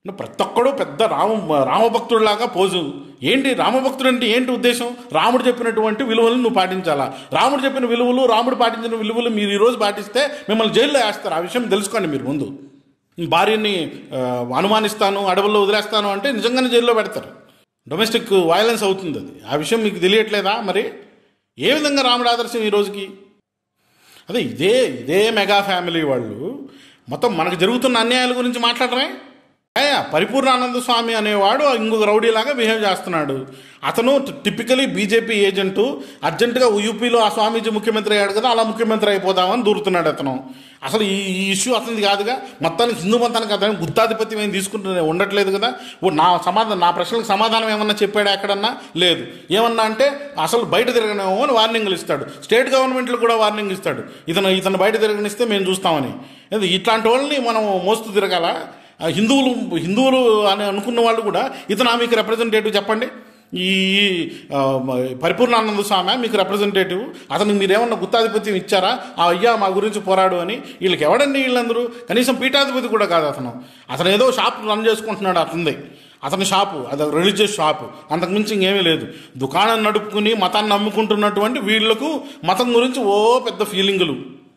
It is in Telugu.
నువ్వు ప్రతి ఒక్కడు పెద్ద రామ రామభక్తుడిలాగా పోజు ఏంటి రామభక్తుడు అంటే ఏంటి ఉద్దేశం రాముడు చెప్పినటువంటి విలువలు నువ్వు పాటించాలా రాముడు చెప్పిన విలువలు రాముడు పాటించిన విలువలు మీరు ఈరోజు పాటిస్తే మిమ్మల్ని జైల్లో వేస్తారు ఆ విషయం తెలుసుకోండి మీరు ముందు భార్యని ఆ, అనుమానిస్తాను అడవుల్లో వదిలేస్తాను అంటే నిజంగానే జైల్లో పెడతారు డొమెస్టిక్ వైలెన్స్ అవుతుంది అది ఆ విషయం మీకు తెలియట్లేదా మరి ఏ విధంగా రాముడు ఆదర్శం ఈ రోజుకి అదే ఇదే ఇదే మెగా ఫ్యామిలీ వాళ్ళు మొత్తం మనకు జరుగుతున్న అన్యాయాల గురించి మాట్లాడరే అయ్యా పరిపూర్ణానంద స్వామి అనేవాడు ఇంకొక రౌడీలాగా బిహేవ్ చేస్తున్నాడు అతను టిపికలీ బీజేపీ ఏజెంటు అర్జెంటుగా యూపీలో ఆ స్వామీజీ ముఖ్యమంత్రి అయ్యాడు కదా అలా ముఖ్యమంత్రి అయిపోదామని దూరుతున్నాడు అతను అసలు ఈ ఈ ఇష్యూ అతనిది కాదుగా మొత్తానికి హిందూ మతానికి అతను గుత్తాధిపత్యం ఏం తీసుకుంటూ ఉండట్లేదు కదా ఓ నా సమాధానం నా ప్రశ్నలకు సమాధానం ఏమన్నా చెప్పాడా ఎక్కడన్నా లేదు ఏమన్నా అంటే అసలు బయట తిరగనేమో అని వార్నింగ్లు ఇస్తాడు స్టేట్ గవర్నమెంట్లు కూడా వార్నింగ్ ఇస్తాడు ఇతను ఇతను బయట తిరగనిస్తే మేము చూస్తామని ఇది ఇట్లాంటి వాళ్ళని మనం మోస్తూ తిరగాల ఆ హిందువులు హిందువులు అని అనుకున్న వాళ్ళు కూడా ఇతను ఆ మీకు రిప్రజెంటేటివ్ చెప్పండి ఈ ఆ, పరిపూర్ణానంద స్వామి మీకు రిప్రజెంటేటివ్ అతనికి మీరేమన్నా గుత్తాధిపత్యం ఇచ్చారా ఆ అయ్యా మా గురించి పోరాడు అని వీళ్ళకి ఎవడండి వీళ్ళందరూ కనీసం పీఠాధిపతి కూడా కాదు అతను అతను ఏదో షాప్ రన్ చేసుకుంటున్నాడు అతనిది అతని షాపు అది రిలీజియస్ షాపు అంతకుమించి ఇంకేమీ లేదు దుకాణం నడుపుకుని మతాన్ని నమ్ముకుంటున్నటువంటి వీళ్లకు మతం గురించి ఓ పెద్ద ఫీలింగులు